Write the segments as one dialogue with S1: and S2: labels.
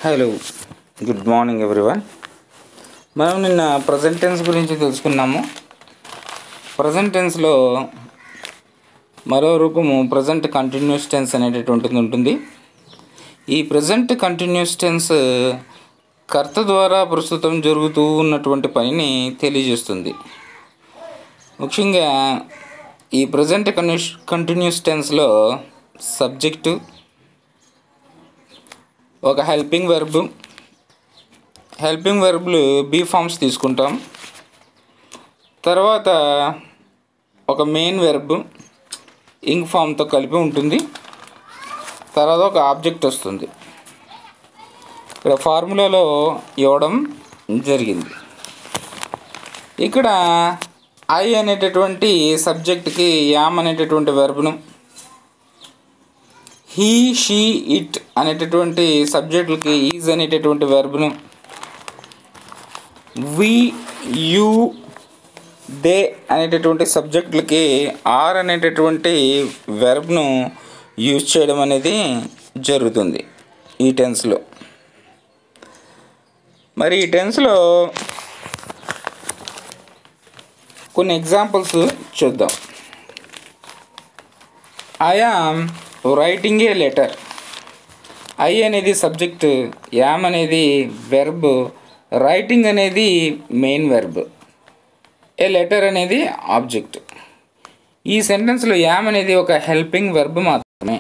S1: hello good morning everyone మనం నిన్న present tense గురించి తెలుసుకున్నాము ప్రజెంట్ టెన్స్లో మరో రూపము ప్రజెంట్ కంటిన్యూస్ టెన్స్ అనేటటువంటిది ఉంటుంది ఈ ప్రజెంట్ కంటిన్యూస్ టెన్స్ కర్త ద్వారా ప్రస్తుతం జరుగుతూ ఉన్నటువంటి పనిని తెలియజేస్తుంది ముఖ్యంగా ఈ ప్రజెంట్ కన్యూస్ కంటిన్యూస్ టెన్స్లో సబ్జెక్టు ఒక హెల్పింగ్ వెర్బ్ హెల్పింగ్ వెర్బ్లు బీ ఫామ్స్ తీసుకుంటాం తర్వాత ఒక మెయిన్ వెర్బ్ ఇంక్ ఫామ్తో కలిపి ఉంటుంది తర్వాత ఒక ఆబ్జెక్ట్ వస్తుంది ఇక్కడ ఫార్ములాలో ఇవ్వడం జరిగింది ఇక్కడ ఐ అనేటటువంటి సబ్జెక్ట్కి యామ్ అనేటటువంటి వెర్బ్ను హీ షీ ఇట్ అనేటటువంటి సబ్జెక్టులకి ఈజ్ అనేటటువంటి వెర్బ్ను వి యు దే అనేటటువంటి సబ్జెక్టులకి ఆర్ అనేటటువంటి వెర్బ్ను యూజ్ చేయడం అనేది జరుగుతుంది ఈ టెన్స్లో మరి ఈ టెన్స్లో కొన్ని ఎగ్జాంపుల్స్ చూద్దాం I am writing a letter I అనేది సబ్జెక్ట్ యామ్ అనేది వెర్బ్ రైటింగ్ అనేది మెయిన్ వెర్బ్ ఏ లెటర్ అనేది ఆబ్జెక్ట్ ఈ సెంటెన్స్లో యామ్ అనేది ఒక హెల్పింగ్ వెర్బ్ మాత్రమే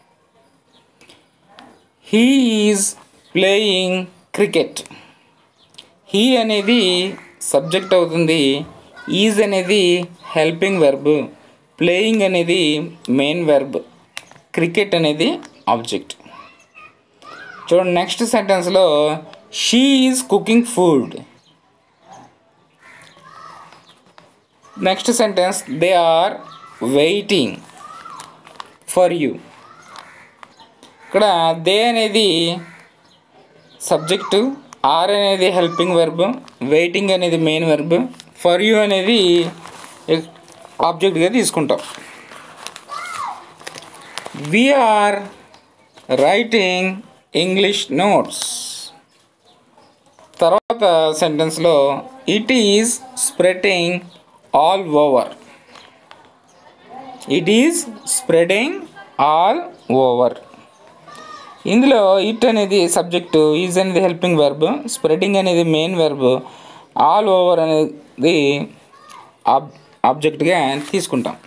S1: he is playing cricket he అనేది సబ్జెక్ట్ అవుతుంది ఈజ్ అనేది హెల్పింగ్ వెర్బ్ ప్లేయింగ్ అనేది మెయిన్ వెర్బ్ క్రికెట్ అనేది ఆబ్జెక్ట్ చూడండి నెక్స్ట్ సెంటెన్స్లో she is cooking food next sentence they are waiting for you ఇక్కడ దే అనేది సబ్జెక్టు ఆర్ అనేది హెల్పింగ్ వెర్బ్ వెయిటింగ్ అనేది మెయిన్ వెర్బ్ ఫర్ యూ అనేది ఆబ్జెక్ట్గా తీసుకుంటాం వీఆర్ రైటింగ్ ఇంగ్లీష్ నోట్స్ తర్వాత సెంటెన్స్లో it is spreading all over it is spreading all over ఇందులో ఇట్ అనేది సబ్జెక్టు ఈజ్ అనేది హెల్పింగ్ వెర్బ్ స్ప్రెడింగ్ అనేది మెయిన్ వెర్బ్ ఆల్ ఓవర్ అనేది ఆబ్ ఆబ్జెక్ట్గా తీసుకుంటాం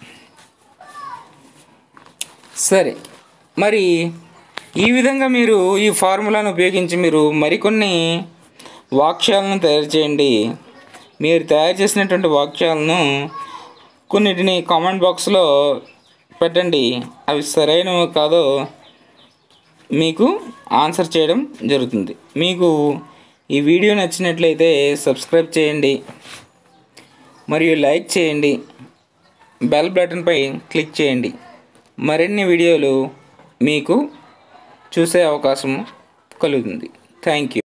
S1: సరే మరి ఈ విధంగా మీరు ఈ ఫార్ములాను ఉపయోగించి మీరు మరికొన్ని వాక్యాలను తయారు చేయండి మీరు తయారు చేసినటువంటి వాక్యాలను కొన్నిటిని కామెంట్ బాక్స్లో పెట్టండి అవి సరైనవో కాదో మీకు ఆన్సర్ చేయడం జరుగుతుంది మీకు ఈ వీడియో నచ్చినట్లయితే సబ్స్క్రైబ్ చేయండి మరియు లైక్ చేయండి బెల్ బటన్పై క్లిక్ చేయండి మరిన్ని వీడియోలు మీకు చూసే అవకాశం కలుగుతుంది థ్యాంక్ యూ